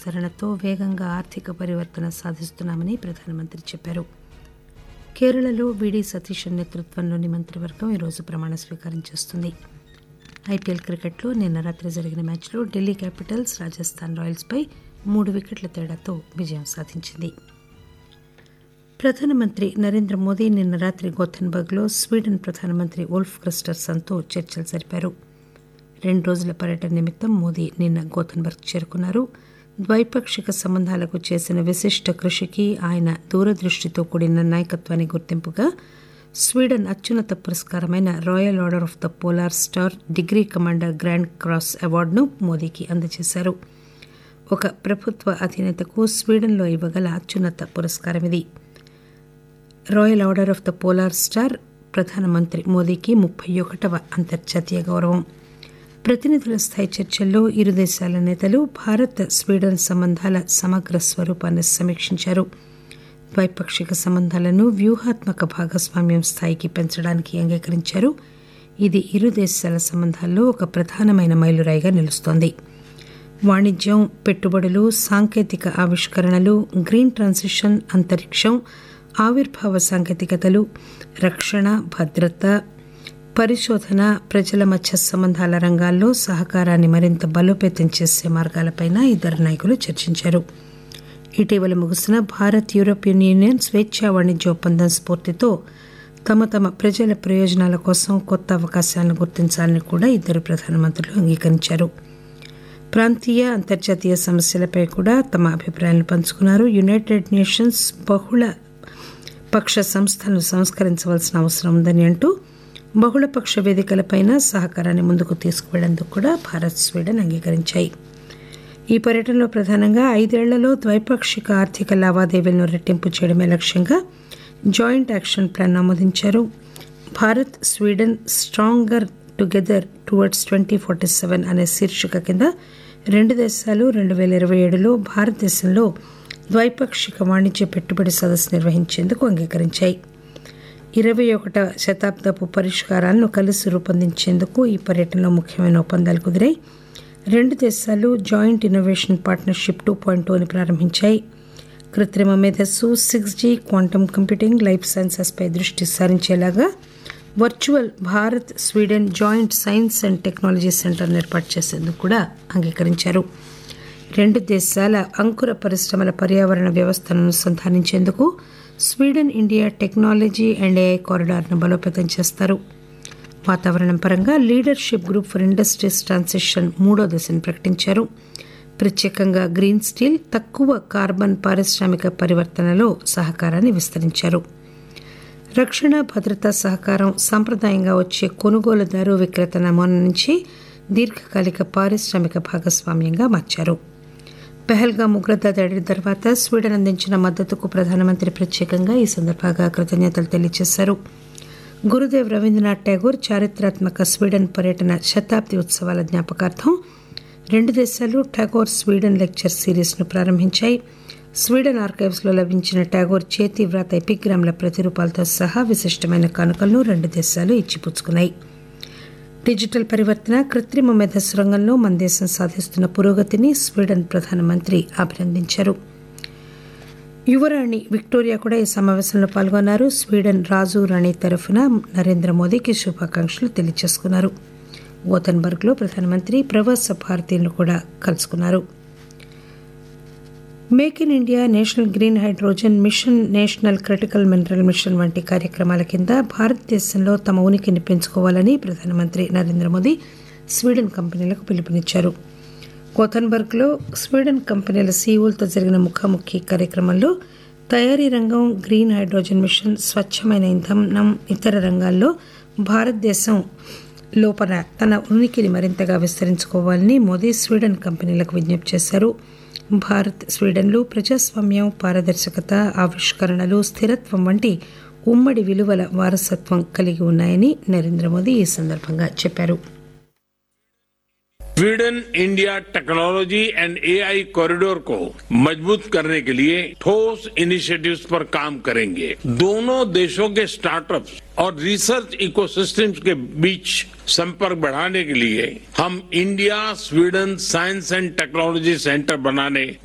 విస్తరణతో వేగంగా ఆర్థిక పరివర్తన సాధిస్తున్నామని ప్రధానమంత్రి చెప్పారు కేరళలో వీడి సతీశన్ నేతృత్వంలోని మంత్రివర్గం ఈరోజు ప్రమాణ స్వీకారం చేస్తుంది ఐపీఎల్ క్రికెట్లో నిన్న రాత్రి జరిగిన మ్యాచ్లో ఢిల్లీ క్యాపిటల్స్ రాజస్థాన్ రాయల్స్పై మూడు వికెట్ల తేడాతో విజయం సాధించింది ప్రధానమంత్రి నరేంద్ర మోదీ నిన్న రాత్రి గోథెన్బర్గ్లో స్వీడన్ ప్రధానమంత్రి ఉల్ఫ్ క్రిస్టర్సన్తో చర్చలు జరిపారు రెండు రోజుల పర్యటన నిమిత్తం మోదీ నిన్న గోథెన్బర్గ్ చేరుకున్నారు ద్వైపాక్షిక సంబంధాలకు చేసిన విశిష్ట కృషికి ఆయన దూరదృష్టితో కూడిన నాయకత్వానికి గుర్తింపుగా స్వీడన్ అత్యున్నత పురస్కారమైన royal order of the polar star degree commander grand cross అవార్డును మోదీకి అందజేశారు ఒక ప్రభుత్వ అధినేతకు స్వీడన్లో ఇవ్వగల అత్యున్నత పురస్కారం ఇది royal order of the polar star ప్రధానమంత్రి మోదీకి ముప్పై ఒకటవ అంతర్జాతీయ గౌరవం ప్రతినిధుల స్థాయి చర్చల్లో ఇరు దేశాల నేతలు భారత్ స్వీడన్ సంబంధాల సమగ్ర స్వరూపాన్ని సమీక్షించారు ద్వైపాక్షిక సంబంధాలను వ్యూహాత్మక భాగస్వామ్యం స్థాయికి పెంచడానికి అంగీకరించారు ఇది ఇరు దేశాల సంబంధాల్లో ఒక ప్రధానమైన మైలురాయిగా నిలుస్తోంది వాణిజ్యం పెట్టుబడులు సాంకేతిక ఆవిష్కరణలు గ్రీన్ ట్రాన్సిషన్ అంతరిక్షం ఆవిర్భావ సాంకేతికతలు రక్షణ భద్రత పరిశోధన ప్రజల మధ్య సంబంధాల రంగాల్లో సహకారాన్ని మరింత బలోపేతం చేసే మార్గాలపైన ఇద్దరు నాయకులు చర్చించారు ఇటీవల ముగిసిన భారత్ యూరోపియన్ యూనియన్ స్వేచ్ఛా వాణిజ్య ఒప్పందం స్ఫూర్తితో తమ తమ ప్రజల ప్రయోజనాల కోసం కొత్త అవకాశాలను గుర్తించాలని కూడా ఇద్దరు ప్రధానమంత్రులు అంగీకరించారు ప్రాంతీయ అంతర్జాతీయ సమస్యలపై కూడా తమ అభిప్రాయాలను పంచుకున్నారు యునైటెడ్ నేషన్స్ బహుళ పక్ష సంస్థలను సంస్కరించవలసిన అవసరం ఉందని అంటూ బహుళపక్ష వేదికలపైన సహకారాన్ని ముందుకు తీసుకువెళ్లేందుకు కూడా భారత్ స్వీడన్ అంగీకరించాయి ఈ పర్యటనలో ప్రధానంగా ఐదేళ్లలో ద్వైపాక్షిక ఆర్థిక లావాదేవీలను రెట్టింపు చేయడమే లక్ష్యంగా జాయింట్ యాక్షన్ ప్లాన్ ఆమోదించారు Bharat Sweden stronger together towards twenty forty seven అనే శీర్షిక కింద రెండు దేశాలు రెండు వేల ఇరవై ఏడులో భారతదేశంలో ద్వైపాక్షిక వాణిజ్య పెట్టుబడి సదస్సు నిర్వహించేందుకు అంగీకరించాయి ఇరవై ఒకట శతాబ్దపు పరిష్కారాలను కలిసి రూపొందించేందుకు ఈ పర్యటనలో ముఖ్యమైన ఒప్పందాలు కుదిరాయి రెండు దేశాలు joint innovation partnership two point టూని ప్రారంభించాయి కృత్రిమ మేధస్సు six G quantum computing life సైన్సెస్పై దృష్టి సారించేలాగా virtual Bharat Sweden joint science and technology సెంటర్ను ఏర్పాటు చేసేందుకు కూడా అంగీకరించారు రెండు దేశాల అంకుర పరిశ్రమల పర్యావరణ వ్యవస్థను అనుసంధానించేందుకు Sweden India technology and AI కారిడార్ను బలోపేతం చేస్తారు వాతావరణం పరంగా leadership group for industries transition మూడో దశను ప్రకటించారు ప్రత్యేకంగా గ్రీన్ స్టీల్ తక్కువ కార్బన్ పారిశ్రామిక పరివర్తనలో సహకారాన్ని విస్తరించారు రక్షణ భద్రతా సహకారం సాంప్రదాయంగా వచ్చే కొనుగోలుదారు విక్రేత నమూనా నుంచి దీర్ఘకాలిక పారిశ్రామిక భాగస్వామ్యంగా మార్చారు పెహల్గాం ఉగ్రత దాడి తర్వాత స్వీడన్ అందించిన మద్దతుకు ప్రధానమంత్రి ప్రత్యేకంగా ఈ సందర్భంగా కృతజ్ఞతలు తెలియజేశారు గురుదేవ్ రవీంద్రనాథ్ ఠాగూర్ చారిత్రాత్మక స్వీడన్ పర్యటన శతాబ్ది ఉత్సవాల జ్ఞాపకార్థం రెండు దేశాలు ఠాగూర్ స్వీడన్ లెక్చర్ సిరీస్ను ప్రారంభించాయి స్వీడన్ ఆర్కైవ్స్లో లభించిన ఠాగూర్ చేతి వ్రాత ఎపిగ్రామ్ల ప్రతిరూపాలతో సహా విశిష్టమైన కానుకలను రెండు దేశాలు ఇచ్చిపుచ్చుకున్నాయి డిజిటల్ పరివర్తన కృత్రిమ మేధస్సు రంగంలో మన దేశం సాధిస్తున్న పురోగతిని స్వీడన్ ప్రధానమంత్రి అభినందించారు యువరాణి విక్టోరియా కూడా ఈ సమావేశంలో పాల్గొన్నారు స్వీడన్ రాజు రాణి తరఫున నరేంద్ర మోదీకి శుభాకాంక్షలు తెలియజేసుకున్నారు గోతన్బర్గ్లో ప్రధానమంత్రి ప్రవాస భారతీయులను కూడా కలుసుకున్నారు make in India national green hydrogen mission national critical mineral mission వంటి కార్యక్రమాల కింద భారతదేశంలో తమ ఉనికిని పెంచుకోవాలని ప్రధానమంత్రి నరేంద్ర మోదీ స్వీడన్ కంపెనీలకు పిలుపునిచ్చారు గోథన్బర్గ్లో స్వీడన్ కంపెనీల సీఈఓలతో జరిగిన ముఖాముఖి కార్యక్రమంలో తయారీ రంగం గ్రీన్ హైడ్రోజన్ మిషన్ స్వచ్ఛమైన ఇంధనం ఇతర రంగాల్లో భారతదేశం లోపల తన ఉనికిని మరింతగా విస్తరించుకోవాలని మోదీ స్వీడన్ కంపెనీలకు విజ్ఞప్తి చేశారు భారత్ స్వీడన్లు ప్రజాస్వామ్యం పారదర్శకత ఆవిష్కరణలు స్థిరత్వం వంటి ఉమ్మడి విలువల వారసత్వం కలిగి ఉన్నాయని నరేంద్ర మోదీ ఈ సందర్భంగా చెప్పారు Sweden India technology and AI corridor को मजबूत करने के लिए ठोस इनिशिएटिव्स पर काम करेंगे दोनों देशों के स्टार्टअप्स और रिसर्च इकोसिस्टम्स के बीच संपर्क बढ़ाने के लिए हम India Sweden science and technology centre बनाने